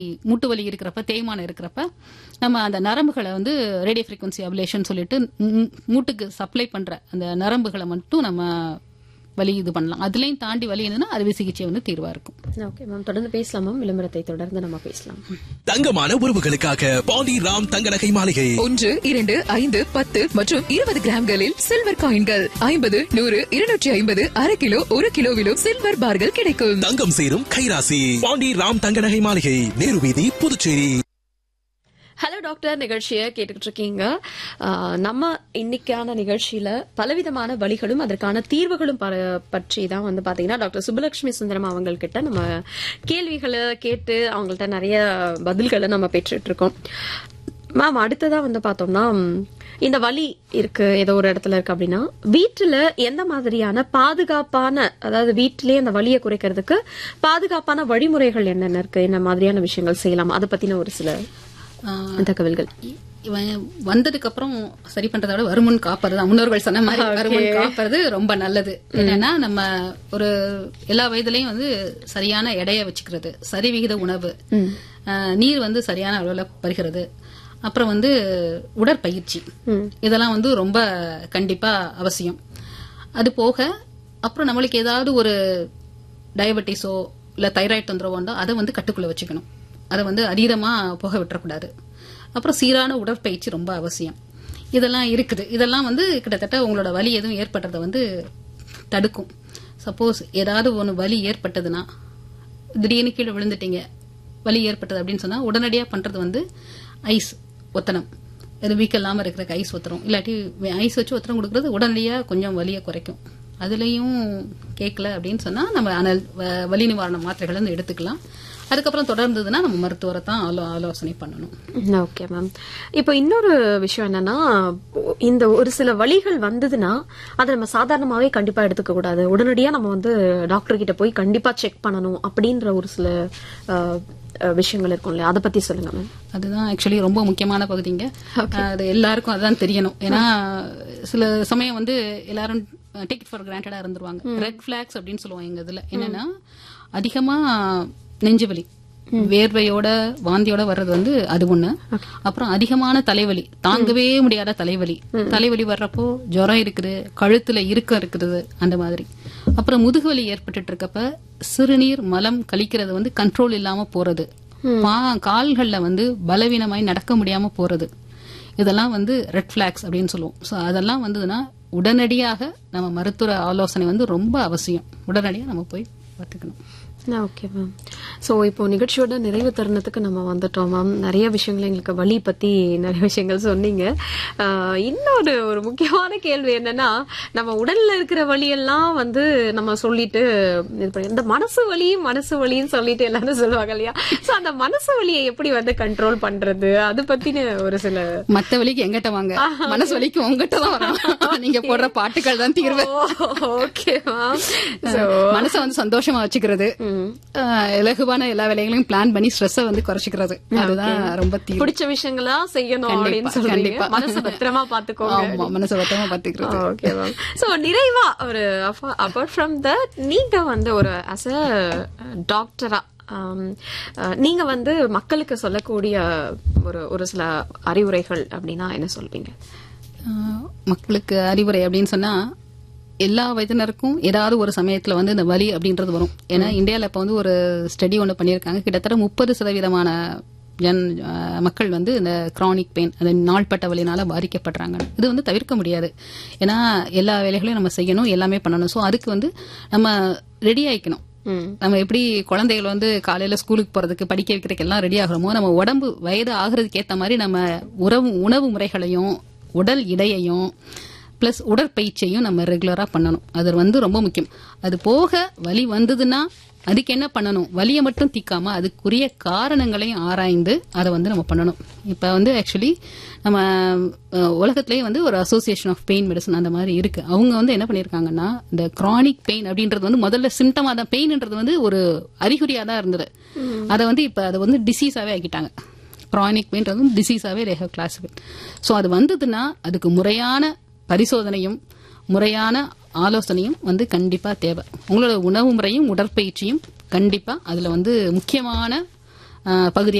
மூட்டு வலி இருக்கிறப்ப தேய்மானம் இருக்கிறப்ப நம்ம அந்த நரம்புகளை வந்து ரேடியோ ஃப்ரீக்வன்சி அபிலேஷன் சொல்லிட்டு ம், மூட்டுக்கு சப்ளை பண்ற அந்த நரம்புகளை மட்டும் நம்ம வலி இது பண்ணலாம் அதுலயும் தாண்டி வலி இருந்ததுன்னா அறுவை சிகிச்சை வந்து தீர்வா இருக்கும் ஓகே மேம் தொடர்ந்து பேசலாம் மேம் விளம்பரத்தை தொடர்ந்து நம்ம பேசலாம் தங்கமான உறவுகளுக்காக பாண்டி ராம் தங்க நகை மாளிகை ஒன்று இரண்டு ஐந்து பத்து மற்றும் இருபது கிராம்களில் சில்வர் காயின்கள் ஐம்பது நூறு இருநூற்றி ஐம்பது அரை கிலோ ஒரு கிலோவிலும் சில்வர் பார்கள் கிடைக்கும் தங்கம் சேரும் கைராசி பாண்டி ராம் தங்க நகை மாளிகை நேரு வீதி புதுச்சேரி ஹலோ டாக்டர் நிகழ்ச்சியை கேட்டுக்கிட்டு இருக்கீங்க ஆஹ், நம்ம இன்னைக்கான நிகழ்ச்சியில பலவிதமான வழிகளும் அதற்கான தீர்வுகளும் ப- பற்றி தான் வந்து பாத்தீங்கன்னா டாக்டர் சுப்புலட்சுமி சுந்தரம் அவங்கள்கிட்ட நம்ம கேள்விகளை கேட்டு அவங்கள்ட்ட நிறைய பதில்களை நம்ம பெற்றுட்டு இருக்கோம் மேம் அடுத்ததா வந்து பார்த்தோம்னா ம், இந்த வலி இருக்கு ஏதோ ஒரு இடத்துல இருக்கு அப்படின்னா வீட்டுல எந்த மாதிரியான பாதுகாப்பான அதாவது வீட்டிலேயே அந்த வலியை குறைக்கிறதுக்கு பாதுகாப்பான வழிமுறைகள் என்னென்ன இருக்கு என்ன மாதிரியான விஷயங்கள் செய்யலாம் அதை பத்தின ஒரு சில ஆஹ், தகவல்கள் இவன் வந்ததுக்கு அப்புறம் சரி பண்றதை விட வருமுன் காப்பது தான் முன்னோர்கள் சொன்ன மாதிரி வருமுன் காப்பது ரொம்ப நல்லது என்னன்னா நம்ம ஒரு எல்லா வயதுலயும் வந்து சரியான எடையை வச்சுக்கிறது சரிவிகித உணவு ஆஹ், நீர் வந்து சரியான அளவுல பருகிறது அப்புறம் வந்து உடற்பயிற்சி இதெல்லாம் வந்து ரொம்ப கண்டிப்பா அவசியம் அது போக அப்புறம் நம்மளுக்கு ஏதாவது ஒரு டயபெட்டிஸோ இல்ல தைராய்டு தொந்தரவோ வந்தா அதை வந்து கட்டுக்குள்ள வச்சுக்கணும் அதை வந்து அதீதமா போக விட்டுறக்கூடாது அப்புறம் சீரான உடற்பயிற்சி ரொம்ப அவசியம் இதெல்லாம் இருக்குது இதெல்லாம் வந்து கிட்டத்தட்ட உங்களோட வலி எதுவும் ஏற்படுறத வந்து தடுக்கும் சப்போஸ் ஏதாவது ஒன்று வலி ஏற்பட்டதுன்னா திடீர்னு கீழே விழுந்துட்டீங்க வலி ஏற்பட்டது அப்படின்னு சொன்னா உடனடியா பண்றது வந்து ஐஸ் ஒத்தனம் இது வீக் இல்லாம இருக்கிற ஐஸ் ஒத்தரம் இல்லாட்டி ஐஸ் வச்சு ஒத்தரம் கொடுக்கறது உடனடியா கொஞ்சம் வலியை குறைக்கும் அதுலயும் கேட்கல அப்படின்னு சொன்னா நம்ம அனல் வ- வலி நிவாரண மாத்திரைகளை வந்து எடுத்துக்கலாம் அதுக்கப்புறம் தொடர்ந்ததுன்னா நம்ம மருத்துவரை தான் ஆலோ ஆலோசனை பண்ணணும் ஓகே மேம் இப்போ இன்னொரு விஷயம் என்னன்னா இந்த ஒரு சில வழிகள் வந்ததுன்னா அதை நம்ம சாதாரணமாவே கண்டிப்பா எடுத்துக்க கூடாது உடனடியா நம்ம வந்து டாக்டர் கிட்ட போய் கண்டிப்பா செக் பண்ணணும் அப்படின்ற ஒரு சில அஹ், அஹ், விஷயங்கள் இருக்கும் இல்லையா அதை பத்தி சொல்லுங்க மேம் அதுதான் ஆக்சுவலி ரொம்ப முக்கியமான பகுதிங்க அது எல்லாருக்கும் அதுதான் தெரியணும் ஏன்னா சில சமயம் வந்து எல்லாரும் டேக் இட் ஃபார் கிராண்டடா இருந்துருவாங்க ரெட் ஃபிளாக்ஸ் அப்படின்னு சொல்லுவாங்க எங்க இதுல என்னன்னா அதிகமா நெஞ்சு வலி வேர்வையோட வாந்தியோட வர்றது வந்து அது ஒண்ணு அப்புறம் அதிகமான தலைவலி தாங்கவே முடியாத தலைவலி தலைவலி வர்றப்போ ஜுரம் இருக்குது கழுத்துல இறுக்கம் இருக்குது அந்த மாதிரி அப்புறம் முதுகுவலி ஏற்பட்டுட்டு இருக்கப்ப சிறுநீர் மலம் கழிக்கிறது வந்து கண்ட்ரோல் இல்லாம போறது பா- கால்கள்ல வந்து பலவீனமாய் நடக்க முடியாம போறது இதெல்லாம் வந்து ரெட் ஃபிளாக்ஸ் அப்படின்னு சொல்லுவோம் ஸோ அதெல்லாம் வந்ததுன்னா உடனடியாக நம்ம மருத்துவ ஆலோசனை வந்து ரொம்ப அவசியம் உடனடியாக நம்ம போய் பார்த்துக்கணும் ஓகே மேம் ஸோ இப்போ நிகழ்ச்சியோட நிறைவு தருணத்துக்கு நம்ம வந்துட்டோம் மேம் நிறைய விஷயங்கள் எங்களுக்கு வலி பத்தி நிறைய விஷயங்கள் சொன்னீங்க ஆஹ், இன்னொரு ஒரு முக்கியமான கேள்வி என்னன்னா நம்ம உடல்ல இருக்கிற வலியெல்லாம் வந்து நம்ம சொல்லிட்டு இது பண்ணி இந்த மனசு வலி மனசு வலின்னு சொல்லிட்டு எல்லாரும் சொல்லுவாங்க இல்லையா ஸோ அந்த மனசு வலியை எப்படி வந்து கண்ட்ரோல் பண்றது அது பத்தின ஒரு சில மத்த வலிக்கு எங்கிட்ட வாங்க மனசு வலிக்கு உங்ககிட்ட தான் வரும் நீங்க போடுற பாட்டுகள் தான் தீர்வு ஓகே மேம் ஸோ மனசை வந்து சந்தோஷமா வச்சுக்கிறது ஆஹ், இலகுவான எல்லா வேலைகளையும் பிளான் பண்ணி ஸ்ட்ரெஸ்ஸை வந்து குறைச்சிக்கிறது அதுதான் ரொம்ப தீர்வு பிடிச்ச விஷயங்களா செய்யணும் கண்டிப்பா, அப்படின்னு சொல்றீங்க கண்டிப்பா. மனசு பத்திரமா பாத்துக்கோங்க ஆமா மனசை பத்திரமா பாத்துக்கிறது ஓகே மேம் சோ நிறைவா ஒரு அப்பார்ட் ஃப்ரம் தட் நீங்க வந்து ஒரு அஸ் அ டாக்டரா நீங்க வந்து மக்களுக்கு சொல்லக்கூடிய ஒரு ஒரு சில அறிவுரைகள் அப்படின்னா என்ன சொல்வீங்க ஆஹ் மக்களுக்கு அறிவுரை அப்படின்னு சொன்னா எல்லா வயதினருக்கும் ஏதாவது ஒரு சமயத்துல வந்து இந்த வலி அப்படின்றது வரும் ஏன்னா இந்தியால இப்ப வந்து ஒரு ஸ்டடி ஒன்று பண்ணியிருக்காங்க கிட்டத்தட்ட முப்பது சதவீதமான ஜன் ஆஹ் மக்கள் வந்து இந்த கிரானிக் பெயின் அந்த நாள்பட்ட வலினால பாதிக்கப்படுறாங்க இது வந்து தவிர்க்க முடியாது ஏன்னா எல்லா வேலைகளையும் நம்ம செய்யணும் எல்லாமே பண்ணணும் ஸோ அதுக்கு வந்து நம்ம ரெடி ஆயிக்கணும் நம்ம எப்படி குழந்தைகள் வந்து காலையில ஸ்கூலுக்கு போறதுக்கு படிக்க வைக்கிறதுக்கு எல்லாம் ரெடி ஆகிறோமோ நம்ம உடம்பு வயது ஆகிறதுக்கு ஏத்த மாதிரி நம்ம உறவு உணவு முறைகளையும் உடல் இடையையும் பிளஸ் உடற்பயிற்சியையும் நம்ம ரெகுலரா பண்ணணும் அது வந்து ரொம்ப முக்கியம் அது போக வலி வந்ததுன்னா அதுக்கு என்ன பண்ணணும் வலியை மட்டும் தீக்காம அதுக்குரிய காரணங்களையும் ஆராய்ந்து அதை வந்து நம்ம பண்ணணும் இப்ப வந்து ஆக்சுவலி நம்ம அஹ், உலகத்திலேயே வந்து ஒரு அசோசியேஷன் ஆஃப் பெயின் மெடிசன் அந்த மாதிரி இருக்கு அவங்க வந்து என்ன பண்ணிருக்காங்கன்னா இந்த கிரானிக் பெயின் அப்படின்றது வந்து முதல்ல சிம்டமா தான் பெயின்ன்றது வந்து ஒரு அறிகுறியா தான் இருந்தது அதை வந்து இப்ப அதை வந்து டிசீஸாவே ஆக்கிட்டாங்க க்ரானிக் பெயின்றது வந்து டிசீஸாவே they have classified ஸோ அது வந்ததுன்னா அதுக்கு முறையான பரிசோதனையும் முறையான ஆலோசனையும் வந்து கண்டிப்பா தேவை உங்களோட உணவு முறையும் உடற்பயிற்சியும் கண்டிப்பா அதுல வந்து முக்கியமான பகுதி